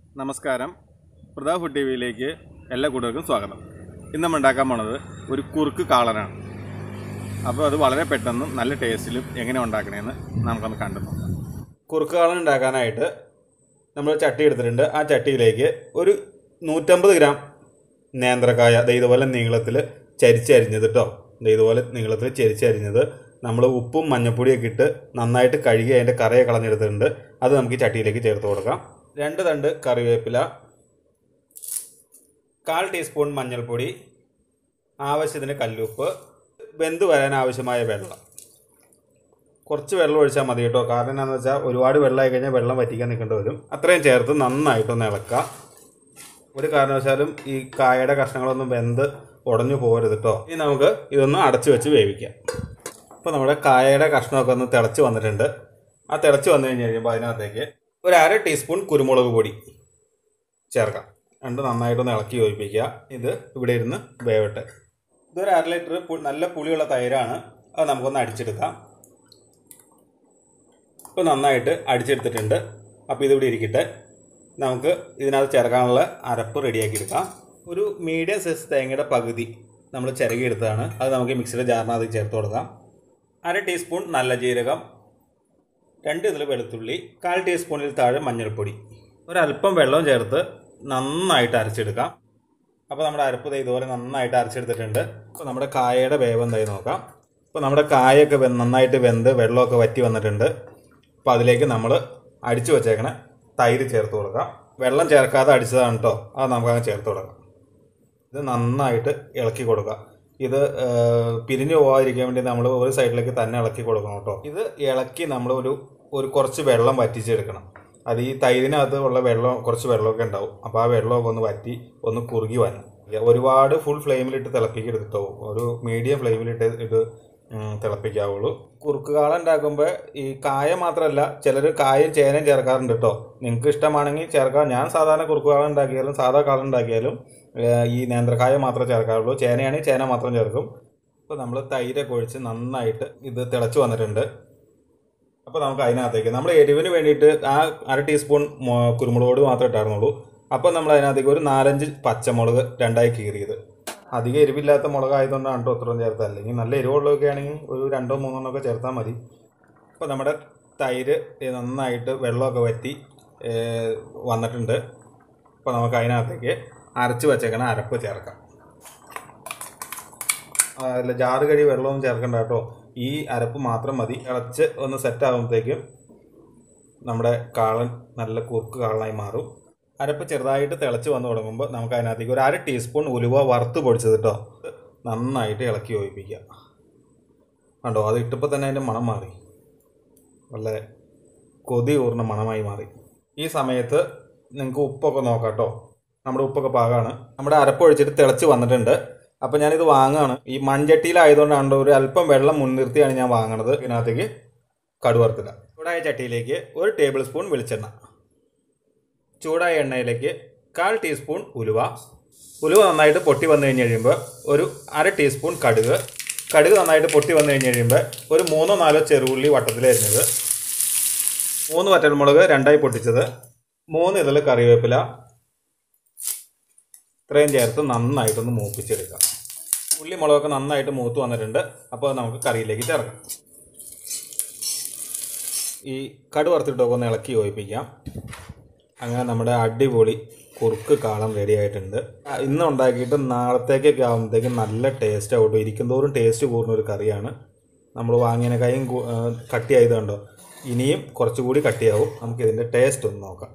നമസ്കാരം Pratap food T വിയിലേക്ക് എല്ലാ കൂട്ടുകാർക്കും സ്വാഗതം ഇന്ന് നമ്മൾ ഉണ്ടാക്കാൻ പോണത് ഒരു കുറുക്ക് കാളനാണ് അപ്പോൾ അത് വളരെ പെട്ടെന്നും നല്ല ടേസ്റ്റിലും എങ്ങനെ ഉണ്ടാക്കണേന്ന് നമുക്കൊന്ന് കണ്ടു നോക്കാം കുറുക്ക് കാളൻ ഉണ്ടാക്കാനായിട്ട് നമ്മൾ ചട്ടി എടുത്തിട്ടുണ്ട് ആ ചട്ടിയിലേക്ക് ഒരു നൂറ്റമ്പത് ഗ്രാം നേന്ത്രക്കായ ദേ ഇതുപോലെ നീളത്തിൽ ചരിച്ചരിഞ്ഞത് കേട്ടോ ദേ ഇതുപോലെ നീളത്തിൽ ചരിച്ചരിഞ്ഞത് നമ്മൾ ഉപ്പും മഞ്ഞപ്പൊടിയൊക്കെ ഇട്ട് നന്നായിട്ട് കഴുകി അതിൻ്റെ കറയെ കളഞ്ഞെടുത്തിട്ടുണ്ട് അത് നമുക്ക് ഈ ചട്ടിയിലേക്ക് ചേർത്ത് കൊടുക്കാം രണ്ട് തണ്ട് കറിവേപ്പില കാൽ ടീസ്പൂൺ മഞ്ഞൾപ്പൊടി ആവശ്യത്തിന് കല്ലുപ്പ് വെന്ത് വരാൻ ആവശ്യമായ വെള്ളം കുറച്ച് വെള്ളം ഒഴിച്ചാൽ മതി കേട്ടോ കാരണം എന്താണെന്ന് വെച്ചാൽ ഒരുപാട് വെള്ളമായി കഴിഞ്ഞാൽ വെള്ളം വറ്റിക്കാൻ നിൽക്കേണ്ടി വരും അത്രയും ചേർത്ത് നന്നായിട്ടൊന്ന് ഇളക്കുക ഒരു കാരണവശാലും ഈ കായയുടെ കഷ്ണങ്ങളൊന്നും വെന്ത് ഉടഞ്ഞു പോകരുത് കേട്ടോ ഇനി നമുക്ക് ഇതൊന്ന് അടച്ചു വെച്ച് വേവിക്കാം അപ്പോൾ നമ്മുടെ കായയുടെ കഷ്ണമൊക്കെ ഒന്ന് തിളച്ച് വന്നിട്ടുണ്ട് ആ തിളച്ച് വന്നു കഴിഞ്ഞ് കഴിയുമ്പോൾ അതിനകത്തേക്ക് ഒരു അര ടീസ്പൂൺ കുരുമുളക് പൊടി ചേർക്കാം രണ്ട് നന്നായിട്ടൊന്ന് ഇളക്കി യോജിപ്പിക്കുക ഇത് ഇവിടെ ഇരുന്ന് വേവട്ടെ ഇതൊരു അര ലിറ്റർ പു- നല്ല പുളിയുള്ള തൈരാണ് അത് നമുക്കൊന്ന് അടിച്ചെടുക്കാം ഇപ്പോൾ നന്നായിട്ട് അടിച്ചെടുത്തിട്ടുണ്ട് അപ്പോൾ ഇതിവിടെ ഇരിക്കട്ടെ നമുക്ക് ഇതിനകത്ത് ചേർക്കാനുള്ള അരപ്പ് റെഡിയാക്കി എടുക്കാം ഒരു മീഡിയം സൈസ് തേങ്ങയുടെ പകുതി നമ്മൾ ചിരകിയെടുത്തതാണ് അത് നമുക്ക് മിക്സിയുടെ ജാറിനകത്ത് ചേർത്ത് കൊടുക്കാം അര ടീസ്പൂൺ നല്ല ജീരകം രണ്ട് ഇതിൽ വെളുത്തുള്ളി കാൽ ടീസ്പൂണിൽ താഴെ മഞ്ഞൾപ്പൊടി ഒരല്പം വെള്ളം ചേർത്ത് നന്നായിട്ട് അരച്ചെടുക്കാം അപ്പോൾ നമ്മുടെ അരപ്പ് ദേ ഇതുപോലെ നന്നായിട്ട് അരച്ചെടുത്തിട്ടുണ്ട് അപ്പോൾ നമ്മുടെ കായയുടെ വേവ് എന്തായി നോക്കാം അപ്പോൾ നമ്മുടെ കായൊക്കെ വെ- നന്നായിട്ട് വെന്ത് വെള്ളമൊക്കെ വറ്റി വന്നിട്ടുണ്ട് അപ്പോൾ അതിലേക്ക് നമ്മൾ അടിച്ചു വച്ചേക്കണ തൈര് ചേർത്ത് കൊടുക്കാം വെള്ളം ചേർക്കാതെ അടിച്ചതാണ് കേട്ടോ അത് നമുക്കങ്ങ് ചേർത്ത് കൊടുക്കാം ഇത് നന്നായിട്ട് ഇളക്കി കൊടുക്കുക ഇത് ആ, പിരിഞ്ഞു പോകാതിരിക്കാൻ വേണ്ടി നമ്മൾ ഒരു സൈഡിലേക്ക് തന്നെ ഇളക്കി കൊടുക്കണം കേട്ടോ ഇത് ഇളക്കി നമ്മൾ ഒരു ഒരു കുറച്ച് വെള്ളം വറ്റിച്ചെടുക്കണം അത് ഈ തൈരിനകത്ത് ഉള്ള വെള്ളം കുറച്ച് വെള്ളമൊക്കെ ഉണ്ടാവും അപ്പോൾ ആ വെള്ളമൊക്കെ ഒന്ന് വറ്റി ഒന്ന് കുറുകി വരണം ഒരുപാട് ഫുൾ ഫ്ലെയിമിലിട്ട് തിളപ്പിക്കരുത് കേട്ടോ ഒരു മീഡിയം ഫ്ലെയിമിലിട്ട് ഇത് ഉം, തിളപ്പിക്കാവുള്ളൂ കുറുക്ക് കാള ഉണ്ടാക്കുമ്പോൾ ഈ കായ മാത്രമല്ല ചിലർ കായും ചേനയും ചേർക്കാറുണ്ട് കേട്ടോ നിങ്ങൾക്ക് ഇഷ്ടമാണെങ്കിൽ ചേർക്കാം ഞാൻ സാധാരണ കുറുക്ക് കാള ഉണ്ടാക്കിയാലും സാധാ കാള ഉണ്ടാക്കിയാലും ഏഹ്, ഈ നേന്ത്രക്കായ മാത്രമേ ചേർക്കാറുള്ളൂ ചേനയാണെങ്കിൽ ചേന മാത്രം ചേർക്കും അപ്പോൾ നമ്മൾ തൈരൊക്കെ ഒഴിച്ച് നന്നായിട്ട് ഇത് തിളച്ച് വന്നിട്ടുണ്ട് അപ്പോൾ നമുക്ക് അതിനകത്തേക്ക് നമ്മൾ എരിവിന് വേണ്ടിയിട്ട് ആ അര ടീസ്പൂൺ മൊ- കുരുമുളക് പൊടി മാത്രമേ ഇട്ടായിരുന്നുള്ളൂ അപ്പോൾ നമ്മൾ അതിനകത്തേക്ക് ഒരു നാലഞ്ച് പച്ചമുളക് രണ്ടായി കീറിയത് അധികം എരിവില്ലാത്ത മുളകായതുകൊണ്ടാണ് കേട്ടോ അത്രയും ചേർത്തത് അല്ലെങ്കിൽ നല്ല എരിവുള്ളതൊക്കെ ആണെങ്കിൽ ഒരു രണ്ടോ മൂന്നെണ്ണോ ഒക്കെ ചേർത്താൽ മതി അപ്പോൾ നമ്മുടെ തൈര് ഇത് നന്നായിട്ട് വെള്ളമൊക്കെ വറ്റി ഏഹ്, വന്നിട്ടുണ്ട് അപ്പോൾ നമുക്ക് അതിനകത്തേക്ക് അരച്ച് വെച്ചേക്കണ അരപ്പ് ചേർക്കാം ആ, അല്ല ജാറ് കഴി വെള്ളമൊന്നും ചേർക്കണ്ട കേട്ടോ ഈ അരപ്പ് മാത്രം മതി ഇളച്ച് ഒന്ന് സെറ്റ് ആകുമ്പോഴത്തേക്കും നമ്മുടെ കാളൻ നല്ല കുറുക്ക് കാളനായി മാറും അരപ്പ് ചെറുതായിട്ട് തിളച്ച് വന്ന് തുടങ്ങുമ്പോൾ നമുക്ക് അതിനകത്തേക്ക് ഒരു അര ടീസ്പൂൺ ഉലുവ വറുത്ത് പൊടിച്ചത് കേട്ടോ നന്നായിട്ട് ഇളക്കി യോജിപ്പിക്കുക കണ്ടോ അത് ഇട്ടപ്പോൾ തന്നെ അതിൻ്റെ മണം മാറി വളരെ കൊതി ഊർന്ന മണമായി മാറി ഈ സമയത്ത് നിങ്ങൾക്ക് ഉപ്പൊക്കെ നോക്കാം കേട്ടോ നമ്മുടെ ഉപ്പൊക്കെ പാകമാണ് നമ്മുടെ അരപ്പ് ഒഴിച്ചിട്ട് തിളച്ച് വന്നിട്ടുണ്ട് അപ്പോൾ ഞാനിത് വാങ്ങുകയാണ് ഈ മൺചട്ടിയിലായതുകൊണ്ടാണ് ഒരു അല്പം വെള്ളം മുൻനിർത്തിയാണ് ഞാൻ വാങ്ങണത് ഇതിനകത്തേക്ക് കടുവറുത്തില്ല ചൂടായ ചട്ടിയിലേക്ക് ഒരു ടേബിൾ സ്പൂൺ വെളിച്ചെണ്ണ ചൂടായ എണ്ണയിലേക്ക് കാൽ ടീസ്പൂൺ ഉലുവ ഉലുവ നന്നായിട്ട് പൊട്ടി വന്നു കഴിഞ്ഞ് കഴിയുമ്പോൾ ഒരു അര ടീസ്പൂൺ കടുക് കടുക് നന്നായിട്ട് പൊട്ടി വന്നു കഴിഞ്ഞ് കഴിയുമ്പോൾ ഒരു മൂന്നോ നാലോ ചെറുള്ളി വട്ടത്തിലരിഞ്ഞത് മൂന്ന് വറ്റൽമുളക് രണ്ടായി പൊട്ടിച്ചത് മൂന്ന് ഇതൾ കറിവേപ്പില ഇത്രയും ചേർത്ത് നന്നായിട്ടൊന്ന് മൂപ്പിച്ചെടുക്കാം ഉള്ളി മുളകൊക്കെ നന്നായിട്ട് മൂത്ത് വന്നിട്ടുണ്ട് അപ്പോൾ അത് നമുക്ക് കറിയിലേക്ക് ചേർക്കാം ഈ കടു വറുത്തിട്ടൊക്കെ ഒന്ന് ഇളക്കി യോജിപ്പിക്കാം അങ്ങനെ നമ്മുടെ അടിപൊളി കുറുക്ക് കാളം റെഡി ആയിട്ടുണ്ട് ആ, ഇന്ന് ഉണ്ടാക്കിയിട്ട് നാളത്തേക്കൊക്കെ ആകുമ്പോഴത്തേക്കും നല്ല ടേസ്റ്റ് ആവും ഇരിക്കുന്തോറും ടേസ്റ്റ് കൂടുന്ന ഒരു കറിയാണ് നമ്മൾ വാങ്ങിയതിനേക്കായും കൂ- ആ, കട്ടിയായത് കണ്ടോ ഇനിയും കുറച്ചുകൂടി കട്ടിയാവും നമുക്ക് ഇതിൻ്റെ ടേസ്റ്റ് ഒന്ന് നോക്കാം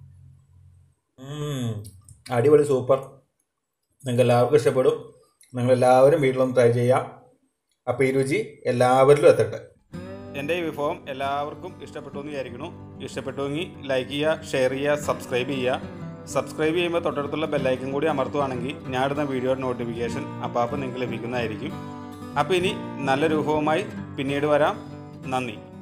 ഉം, അടിപൊളി സൂപ്പർ നിങ്ങൾക്ക് എല്ലാവർക്കും ഇഷ്ടപ്പെടും നിങ്ങളെല്ലാവരും വീട്ടിലൊന്ന് ട്രൈ ചെയ്യാം അപ്പോൾ ഈ രുചി എല്ലാവരിലും എത്തട്ടെ എൻ്റെ ഈ വിഭവം എല്ലാവർക്കും ഇഷ്ടപ്പെട്ടു എന്ന് വിചാരിക്കുന്നു ഇഷ്ടപ്പെട്ടുവെങ്കിൽ ലൈക്ക് ചെയ്യുക ഷെയർ ചെയ്യുക സബ്സ്ക്രൈബ് ചെയ്യുക സബ്സ്ക്രൈബ് ചെയ്യുമ്പോൾ തൊട്ടടുത്തുള്ള ബെല്ലൈക്കൻ കൂടി അമർത്തുവാണെങ്കിൽ ഞാൻ ഇടുന്ന വീഡിയോയുടെ നോട്ടിഫിക്കേഷൻ അപ്പോൾ അപ്പോൾ നിങ്ങൾക്ക് ലഭിക്കുന്നതായിരിക്കും അപ്പോൾ ഇനി നല്ലൊരു വിഭവമായി പിന്നീട് വരാം നന്ദി